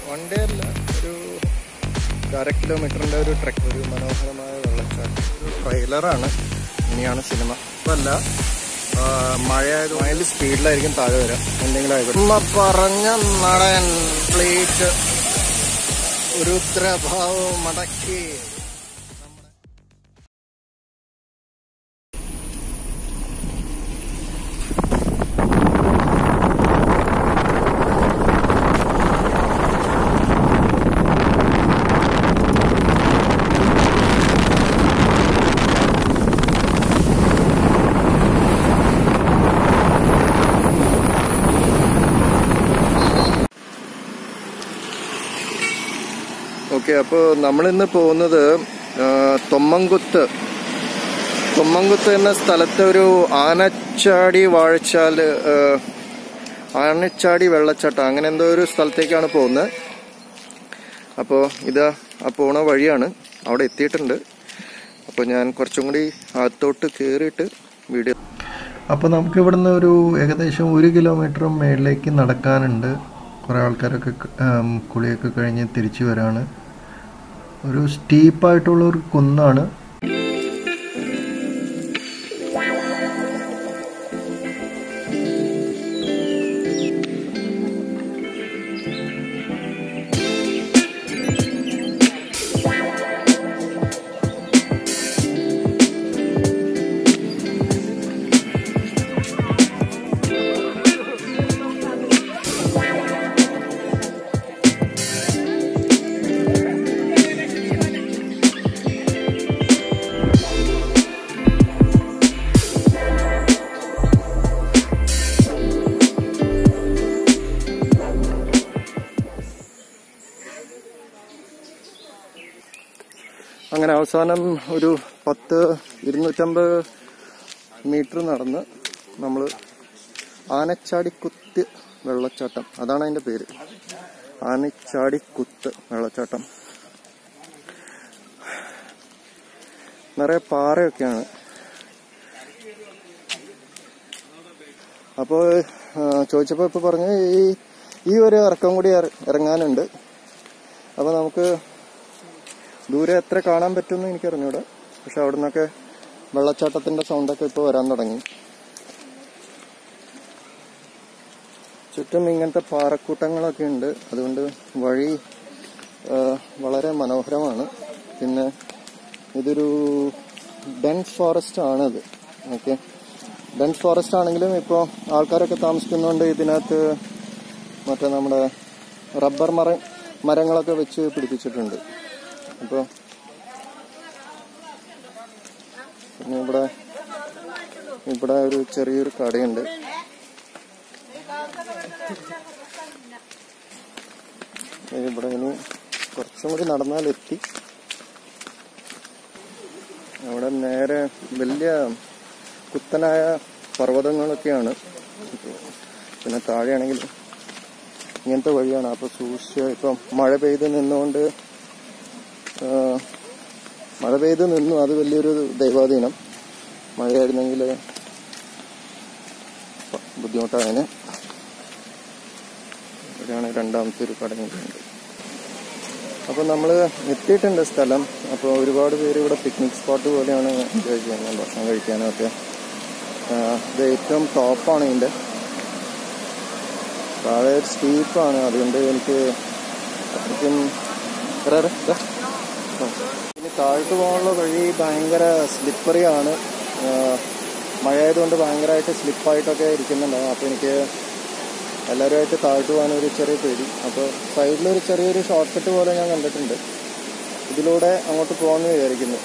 One day അല്ല ഒരു അര കിലോമീറ്ററിൻ്റെ ഒരു ട്രക്ക് ഒരു മനോഹരമായ വെള്ളച്ചാട്ടം ഒരു ട്രെയിലറാണ് ഇനിയാണ് സിനിമ അല്ല മഴയായത് മഴയിൽ സ്പീഡിലായിരിക്കും താഴെ വരാം എന്തെങ്കിലും ആയിക്കോട്ടെ ഉമ്മ പറഞ്ഞ നടൻ പ്ലേറ്റ് രുദ്രഭാവം മടക്കി ഓക്കെ അപ്പോൾ നമ്മളിന്ന് പോകുന്നത് ആ, തൊമ്മൻകുത്ത് തൊമ്മൻകുത്ത് എന്ന സ്ഥലത്തെ ഒരു ആനച്ചാടി വാഴച്ചാൽ ആ, ആനച്ചാടി വെള്ളച്ചാട്ടം അങ്ങനെ എന്തോ ഒരു സ്ഥലത്തേക്കാണ് പോകുന്നത് അപ്പോൾ ഇതാ ആ പോണ വഴിയാണ് അവിടെ എത്തിയിട്ടുണ്ട് അപ്പോൾ ഞാൻ കുറച്ചും കൂടി അകത്തോട്ട് കയറിയിട്ട് വീഡിയോ അപ്പോൾ നമുക്ക് ഇവിടുന്ന് ഒരു ഏകദേശം ഒരു കിലോമീറ്റർ മേളിലേക്ക് നടക്കാനുണ്ട് കുറേ ആൾക്കാരൊക്കെ ക- ആം, കുളിയൊക്കെ കഴിഞ്ഞ് തിരിച്ചു വരാണ് ഒരു സ്റ്റീപ്പായിട്ടുള്ള ഒരു കുന്നാണ് അങ്ങനെ അവസാനം ഒരു പത്ത് ഇരുന്നൂറ്റമ്പത് മീറ്റർ നടന്ന് നമ്മൾ ആനച്ചാടിക്കുത്ത് വെള്ളച്ചാട്ടം അതാണ് അതിന്റെ പേര് ആനച്ചാടിക്കുത്ത് വെള്ളച്ചാട്ടം നിറയെ പാറയൊക്കെയാണ് അപ്പോൾ ചോദിച്ചപ്പോൾ ഇപ്പോൾ പറഞ്ഞു ഈ ഈ ഒരു ഇറക്കം കൂടി ഇറ- ഇറങ്ങാനുണ്ട് അപ്പോൾ നമുക്ക് ദൂരെ എത്ര കാണാൻ പറ്റുമെന്ന് എനിക്ക് അറിഞ്ഞൂടാ പക്ഷെ അവിടെ നിന്നൊക്കെ വെള്ളച്ചാട്ടത്തിന്റെ സൗണ്ടൊക്കെ ഇപ്പോൾ വരാൻ തുടങ്ങി ചുറ്റും ഇങ്ങനത്തെ പാറക്കൂട്ടങ്ങളൊക്കെ ഉണ്ട് അതുകൊണ്ട് വഴി ആ, വളരെ മനോഹരമാണ് പിന്നെ ഇതൊരു ഡെൻസ് ഫോറസ്റ്റ് ആണത് ഓക്കെ ഡെൻസ് ഫോറസ്റ്റ് ആണെങ്കിലും ഇപ്പോൾ ആൾക്കാരൊക്കെ താമസിക്കുന്നതുകൊണ്ട് ഇതിനകത്ത് മറ്റേ നമ്മുടെ റബ്ബർ മര മരങ്ങളൊക്കെ വെച്ച് പിടിപ്പിച്ചിട്ടുണ്ട് അപ്പോൾ പിന്നെ ഇവിടെ ഇവിടെ ഒരു ചെറിയൊരു കടയുണ്ട് ഇവിടെ ഇനി കുറച്ചും കൂടി നടന്നാൽ എത്തി അവിടെ നേരെ വലിയ കുത്തനായ പർവ്വതങ്ങളൊക്കെയാണ് പിന്നെ താഴെയാണെങ്കിൽ ഇങ്ങനത്തെ വഴിയാണ് അപ്പൊ സൂക്ഷിച്ച് ഇപ്പം മഴ പെയ്ത് നിന്നുകൊണ്ട് ആ, മഴ പെയ്ത് നിന്നു അത് വലിയൊരു ദൈവാധീനം മഴയായിരുന്നെങ്കിൽ ബുദ്ധിമുട്ടായതിന് ഇവിടെയാണ് രണ്ടാമത്തെ ഒരു കടയുണ്ട് അപ്പോൾ നമ്മൾ എത്തിയിട്ടുണ്ട് സ്ഥലം അപ്പോൾ ഒരുപാട് പേര് ഇവിടെ പിക്നിക് സ്പോട്ട് പോലെയാണ് എൻജോയ് ചെയ്യുന്നത് ഭക്ഷണം കഴിക്കാനും ഒക്കെ ആ, ഇത് ഏറ്റവും ടോപ്പാണ് ഇതിൻ്റെ താഴെ സ്റ്റീപ്പാണ് അതുകൊണ്ട് എനിക്ക് അത്രയ്ക്കും ഇറ, ഇറ, ഇറ. ആ. ഇനി താഴോട്ട് പോകാനുള്ള വഴി ഭയങ്കര സ്ലിപ്പറി ആണ് ആ, മഴയായതുകൊണ്ട് ഭയങ്കരമായിട്ട് സ്ലിപ്പായിട്ടൊക്കെ ഇരിക്കുന്നുണ്ടാവും അപ്പോൾ എനിക്ക് എല്ലാവരുമായിട്ട് താഴോട്ട് പോകാൻ ഒരു ചെറിയ പേടി അപ്പോൾ സൈഡിലൊരു ചെറിയൊരു ഷോർട്ട് കട്ട് പോലെ ഞാൻ കണ്ടിട്ടുണ്ട് ഇതിലൂടെ അങ്ങോട്ട് പോകാമെന്ന് വിചാരിക്കുന്നു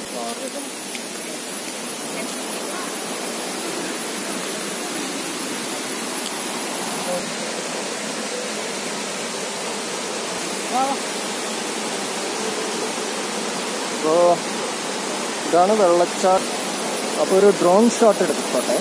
അപ്പോൾ ഇതാണ് വെള്ളച്ചാട്ടം അപ്പോൾ ഒരു ഡ്രോൺ ഷോട്ട് എടുത്തോട്ടെ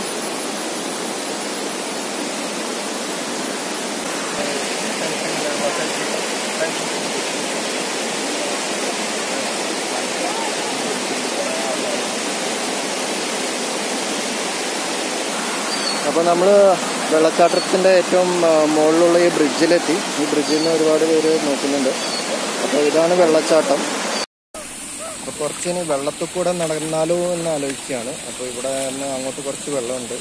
അപ്പോൾ നമ്മൾ വെള്ളച്ചാട്ടത്തിൻ്റെ ഏറ്റവും ആ, മുകളിലുള്ള ഈ ബ്രിഡ്ജിലെത്തി ഈ ബ്രിഡ്ജിൽ നിന്ന് ഒരുപാട് പേര് നോക്കുന്നുണ്ട് അപ്പോൾ ഇതാണ് വെള്ളച്ചാട്ടം അപ്പോൾ കുറച്ച് ഇനി വെള്ളത്തിൽ കൂടെ നടന്നാലോ എന്ന് ആലോചിക്കുകയാണ് അപ്പോൾ ഇവിടെ നിന്ന് അങ്ങോട്ട് കുറച്ച് വെള്ളമുണ്ട്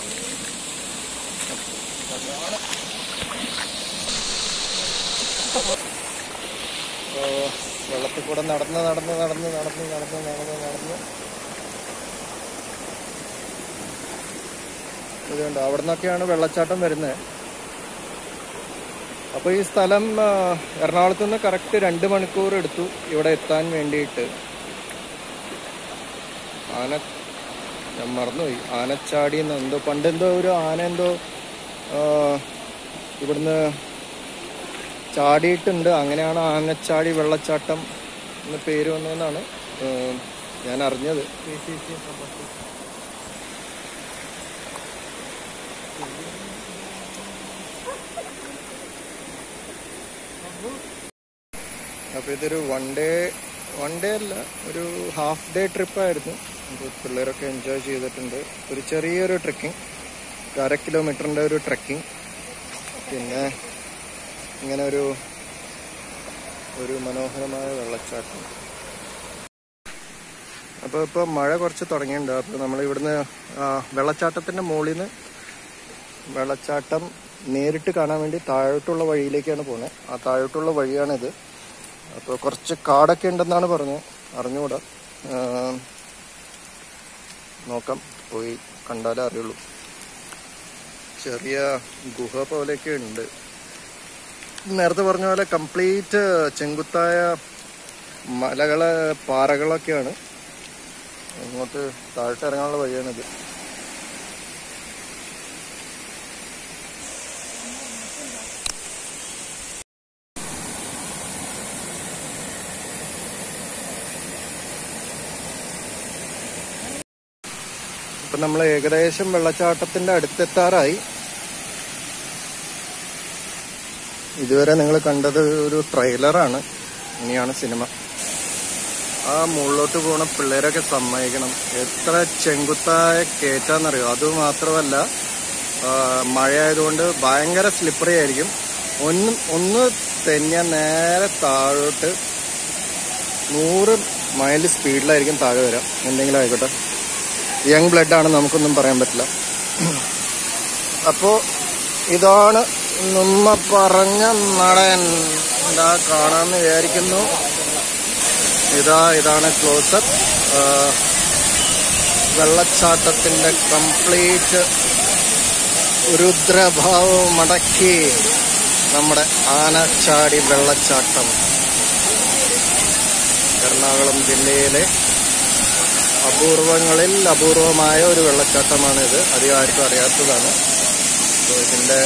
അപ്പോൾ വെള്ളത്തിൽ കൂടെ നടന്ന് നടന്ന് നടന്ന് നടന്ന് നടന്ന് നടന്ന് നടന്ന് ഇതുണ്ട് അവിടെ നിന്നൊക്കെയാണ് വെള്ളച്ചാട്ടം വരുന്നത് അപ്പോൾ ഈ സ്ഥലം ആ, എറണാകുളത്ത് നിന്ന് കറക്റ്റ് രണ്ട് മണിക്കൂർ എടുത്തു ഇവിടെ എത്താൻ വേണ്ടിയിട്ട് ആന ഞാൻ മറന്നുപോയി ആനച്ചാടി എന്ന് എന്തോ പണ്ട് എന്തോ ഒരു ആന എന്തോ ആ, ഇവിടുന്ന് ചാടിയിട്ടുണ്ട് അങ്ങനെയാണ് ആനച്ചാടി വെള്ളച്ചാട്ടം എന്ന പേര് വന്നതെന്നാണ് ആ, ഞാൻ അറിഞ്ഞത് അപ്പോൾ ഇതൊരു വൺ ഡേ വൺ ഡേ അല്ല ഒരു ഹാഫ് ഡേ ട്രിപ്പായിരുന്നു അപ്പോൾ പിള്ളേരൊക്കെ എൻജോയ് ചെയ്തിട്ടുണ്ട് ഒരു ചെറിയൊരു ട്രെക്കിംഗ് ഒരു അര കിലോമീറ്ററിൻ്റെ ഒരു ട്രെക്കിംഗ് പിന്നെ ഇങ്ങനെ ഒരു ഒരു മനോഹരമായ വെള്ളച്ചാട്ടം അപ്പോൾ ഇപ്പോൾ മഴ കുറച്ച് തുടങ്ങിയിട്ടുണ്ട് അപ്പോൾ നമ്മൾ ഇവിടുന്ന് ആ, വെള്ളച്ചാട്ടത്തിൻ്റെ മുകളിൽ നിന്ന് വെള്ളച്ചാട്ടം നേരിട്ട് കാണാൻ വേണ്ടി താഴോട്ടുള്ള വഴിയിലേക്കാണ് പോകുന്നത് ആ താഴോട്ടുള്ള വഴിയാണിത് അപ്പോൾ കുറച്ച് കാടൊക്കെ ഉണ്ടെന്നാണ് പറഞ്ഞത് അറിഞ്ഞുകൂടാ ആ, നോക്കാം പോയി കണ്ടാലേ അറിയുള്ളൂ ചെറിയ ഗുഹ പോലെയൊക്കെ ഉണ്ട് നേരത്തെ പറഞ്ഞ പോലെ കംപ്ലീറ്റ് ചെങ്കുത്തായ മലകള് പാറകളൊക്കെയാണ് ഇങ്ങോട്ട് താഴോട്ട് ഇറങ്ങാനുള്ള വഴിയാണിത് ഇപ്പൊ നമ്മൾ ഏകദേശം വെള്ളച്ചാട്ടത്തിന്റെ അടുത്തെത്താറായി ഇതുവരെ നിങ്ങൾ കണ്ടത് ഒരു ട്രെയിലറാണ് ഇനിയാണ് സിനിമ ആ മുകളിലോട്ട് പോണ പിള്ളേരൊക്കെ സമ്മതിക്കണം എത്ര ചെങ്കുത്തായ കയറ്റാന്നറിയോ അത് മാത്രമല്ല ആ, മഴയായതുകൊണ്ട് ഭയങ്കര സ്ലിപ്പറി ആയിരിക്കും ഒന്ന് ഒന്ന് തെന്നിയാൽ നേരെ താഴോട്ട് നൂറ് മൈൽ സ്പീഡിലായിരിക്കും താഴെ വരാം എന്തെങ്കിലും ആയിക്കോട്ടെ യങ് ബ്ലഡ് ആണ് നമുക്കൊന്നും പറയാൻ പറ്റില്ല അപ്പോ ഇതാണ് നമ്മ പറഞ്ഞ നടൻ ഇതാ കാണാന്ന് വിചാരിക്കുന്നു ഇതാ ഇതാണ് ക്ലോസപ്പ് വെള്ളച്ചാട്ടത്തിന്റെ കംപ്ലീറ്റ് രുദ്രഭാവം മടക്കി നമ്മുടെ ആനച്ചാടി വെള്ളച്ചാട്ടം എറണാകുളം ജില്ലയിലെ അപൂർവങ്ങളിൽ അപൂർവമായ ഒരു വെള്ളച്ചാട്ടമാണിത് അധികം ആർക്കും അറിയാത്തതാണ് അപ്പോൾ ഇതിന്റെ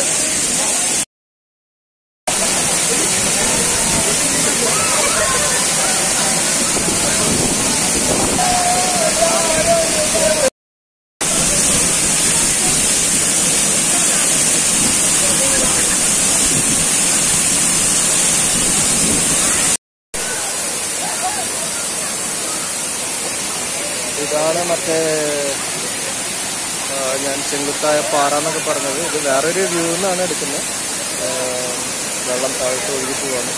ഇതാണ് മറ്റേ ആ, ഞാൻ ചെങ്കുത്തായ പാറ എന്നൊക്കെ പറഞ്ഞത് ഇത് വേറൊരു വ്യൂ എന്നാണ് എടുക്കുന്നത് ആ, വെള്ളം താഴോട്ട് ഒഴുകി പോവാണ്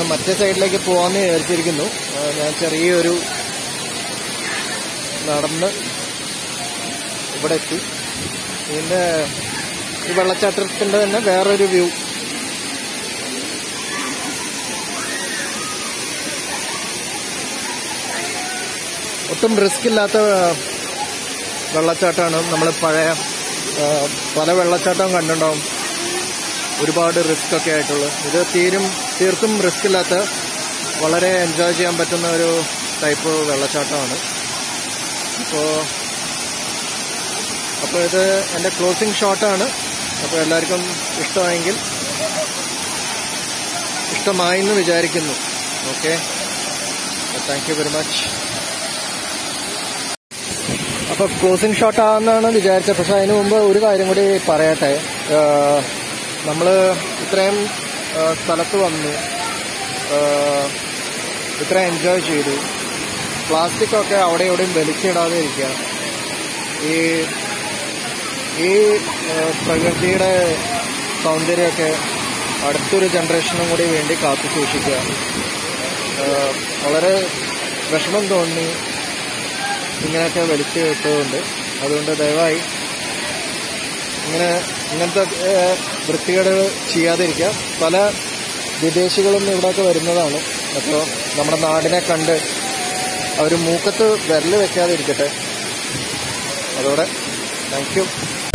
മറ്റേ സൈഡിലേക്ക് പോകാമെന്ന് വിചാരിച്ചിരിക്കുന്നു ആ, ഞാൻ ചെറിയൊരു നടന്ന് ഇവിടെ എത്തി ഇതിൻ്റെ ഈ വെള്ളച്ചാട്ടത്തിൻ്റെ തന്നെ വേറൊരു വ്യൂ ഒട്ടും റിസ്ക് ഇല്ലാത്ത വെള്ളച്ചാട്ടമാണ് നമ്മൾ പഴയ ആ, പല വെള്ളച്ചാട്ടവും കണ്ടിട്ടുണ്ടാവും ഒരുപാട് റിസ്ക് ഒക്കെ ആയിട്ടുള്ളത് ഇത് തീരും തീർത്തും റിസ്ക് ഇല്ലാത്ത വളരെ എൻജോയ് ചെയ്യാൻ പറ്റുന്ന ഒരു ടൈപ്പ് വെള്ളച്ചാട്ടമാണ് അപ്പോൾ അപ്പോൾ ഇത് എൻ്റെ ക്ലോസിംഗ് ഷോട്ടാണ് അപ്പോൾ എല്ലാവർക്കും ഇഷ്ടമായെങ്കിൽ ഇഷ്ടമായി എന്ന് വിചാരിക്കുന്നു okay thank you very much അപ്പൊ ക്ലോസിംഗ് ഷോട്ട് ആണെന്നാണ് വിചാരിച്ചത് പക്ഷെ അതിനു മുമ്പ് ഒരു കാര്യം കൂടി പറയട്ടെ നമ്മൾ ഇത്രയും ആ, സ്ഥലത്ത് വന്നു ആ, ഇത്രയും എൻജോയ് ചെയ്തു പ്ലാസ്റ്റിക് ഒക്കെ അവിടെ എവിടെയും വലിച്ചിടാതെ ഇരിക്കുക ഈ ഈ ആ, പ്രകൃതിയുടെ സൗന്ദര്യമൊക്കെ അടുത്തൊരു ജനറേഷനും കൂടി വേണ്ടി കാത്തു സൂക്ഷിക്കുക ആ, വളരെ വിഷമം തോന്നി ഇങ്ങനെയൊക്കെ വലിച്ചു കിട്ടുന്നുണ്ട് അതുകൊണ്ട് ദയവായി ഇങ്ങനെ ഇങ്ങനത്തെ ഏഹ്, വൃത്തികേട് ചെയ്യാതിരിക്കുക പല വിദേശികളും ഇവിടെയൊക്കെ വരുന്നതാണ് അപ്പോൾ നമ്മുടെ നാടിനെ കണ്ട് അവർ മൂക്കത്ത് വിരൽ വെക്കാതിരിക്കട്ടെ അതോടെ താങ്ക് യു